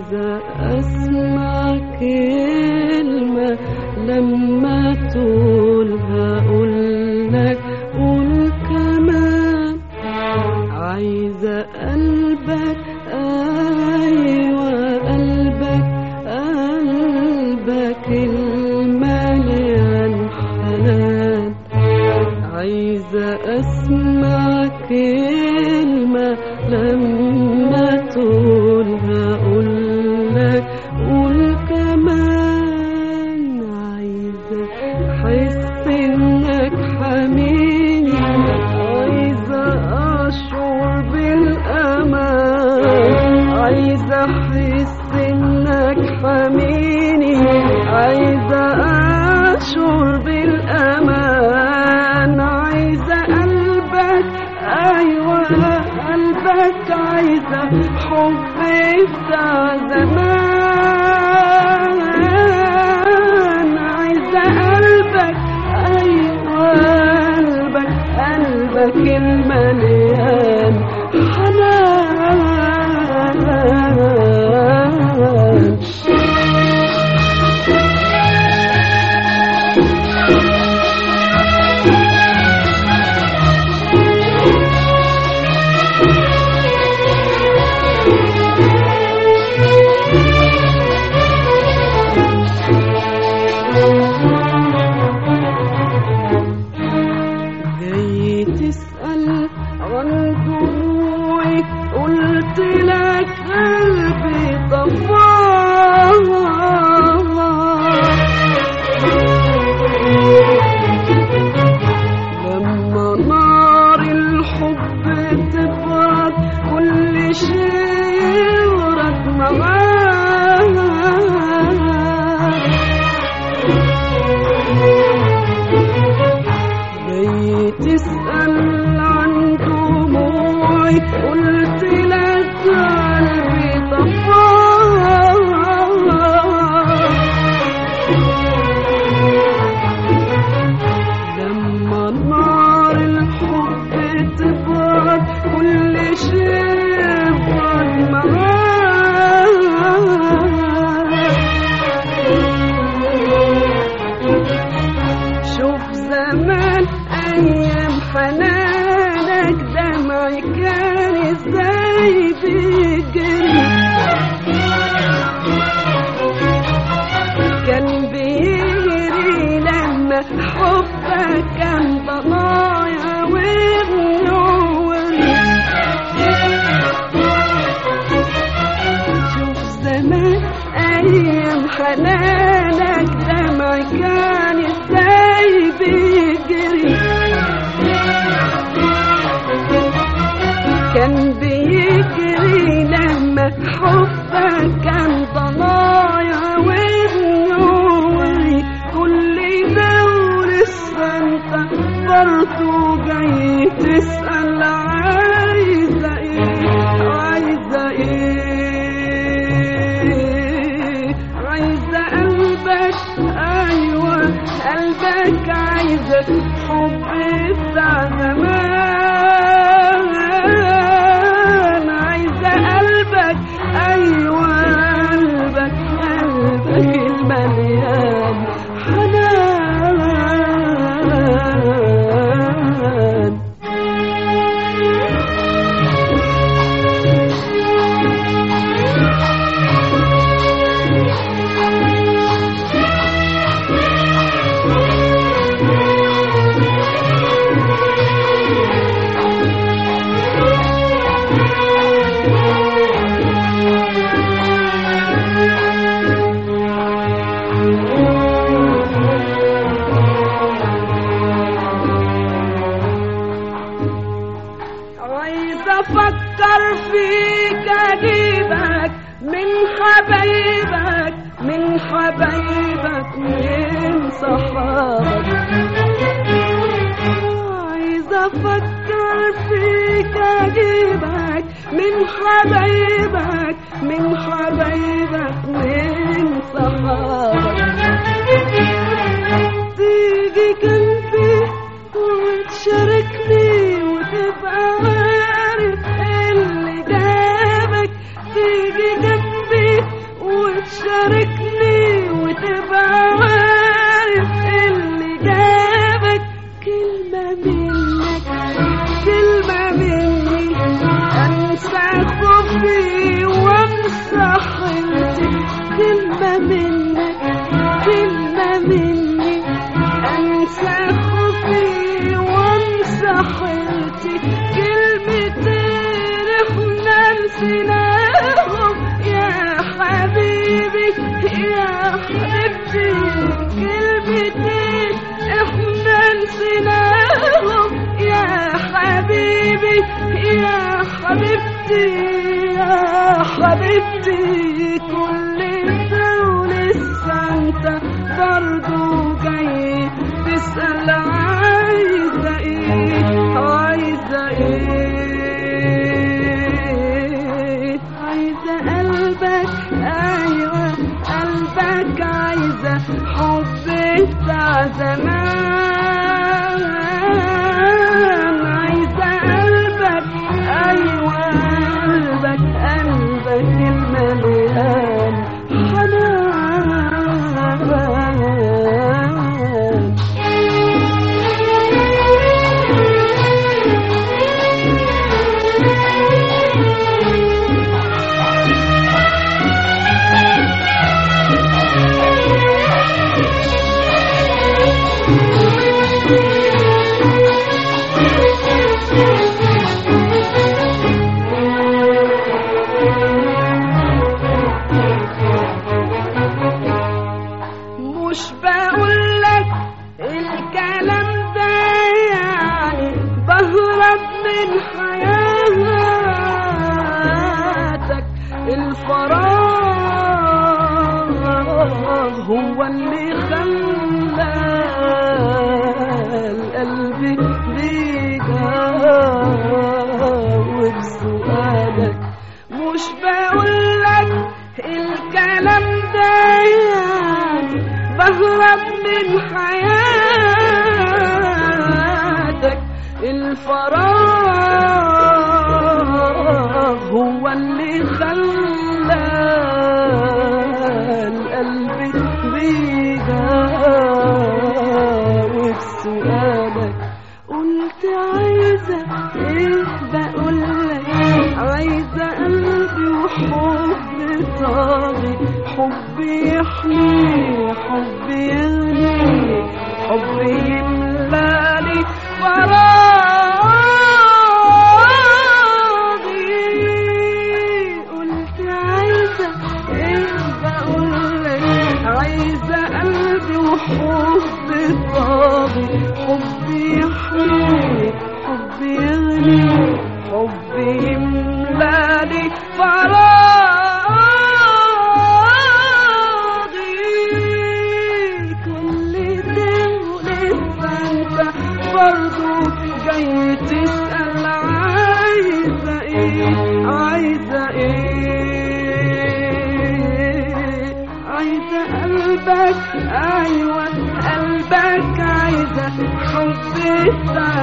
عايزة أسمع كلمة لما تقولها أقولك قول كمان عايزة قلبك أيوة قلبك قلبك المليان حنان عايزة أسمع كلمة لما تقولها أقولك قول كمان عايزة أحس إنك حميني عايزة أشعر بالأمان عايزة أحس إنك حميني عايزة أشعر بالأمان عايزة قلبك أيوة قلبك عايزة حبي بتاع زمان عايزة قلبك أيوة قلبك قلبك المليان حنان جاي تسأل عن دموعي قلت لك قلبي طفاه لما نار الحب تبرد كل شيء يورد معاه جاي تسأل عن دموعي قلت لك قلبي طفاه لما نار الحب تبرد كل شيء يبرد معاه شوف زمان ايام حنانك دمعي كان ازاي بيجري كان بيجري لما حبك كان ضنايا وبنوري شوف زمان ايام حنانك دمعي كان ازاي بيجري كان بيجري لما حبك كان ضنايا ونوري كل دور السنة برضو جاي تسأل عايزة ايه عايزة ايه عايزة قلبك ايوه قلبك عايزة حب بتاع زمان عايزة قلبك ايوه قلبك قلبك المليان حنان تشاركني وتبقى عارف اللي جابك كلمة منك كلمة مني أنسى خوفي وأمسح حيرتي كلمة منك كلمة مني أنسى خوفي وأمسح حيرتي كلمتين إحنا نسيناهم يا حبيبي يا حبيبتي كلمتين إحنا نسيناهم يا حبيبي يا حبيبتي يا حبيبتي كل ده ولسه انت برضو جاي تسأل عايزة ايه عايزة ايه عايزة قلبك ايوه قلبك عايزة حب بتاع زمان عايزة قلبك ايوه قلبك قلبك المليان حنان مش بقولك الكلام ده يعني بهرب من حياتك الفراغ هو اللي خلى القلب بيجاوب سؤالك مش بقولك الكلام ده يعني بهرب من حياتك الفراغ هو اللي خلى القلب بيجاوب سؤالك قلت عايزة ايه بقولك عايزة قلبي وحب طاغي حب يحمي حب يغني حب يملالي فراغي قلت عايزة ايه بقولك عايزة قلبي وحب طاغي حب يحمي حب يغني حب يملالي فراغي كل ده ولسه انت برضو جاي تسأل عايزة ايه عايزة ايه عايزة قلبك ايوه قلبك عايزة حب بتاع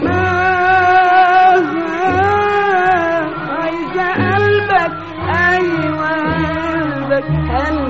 زمان عايزة قلبك ايوه قلبك قلبك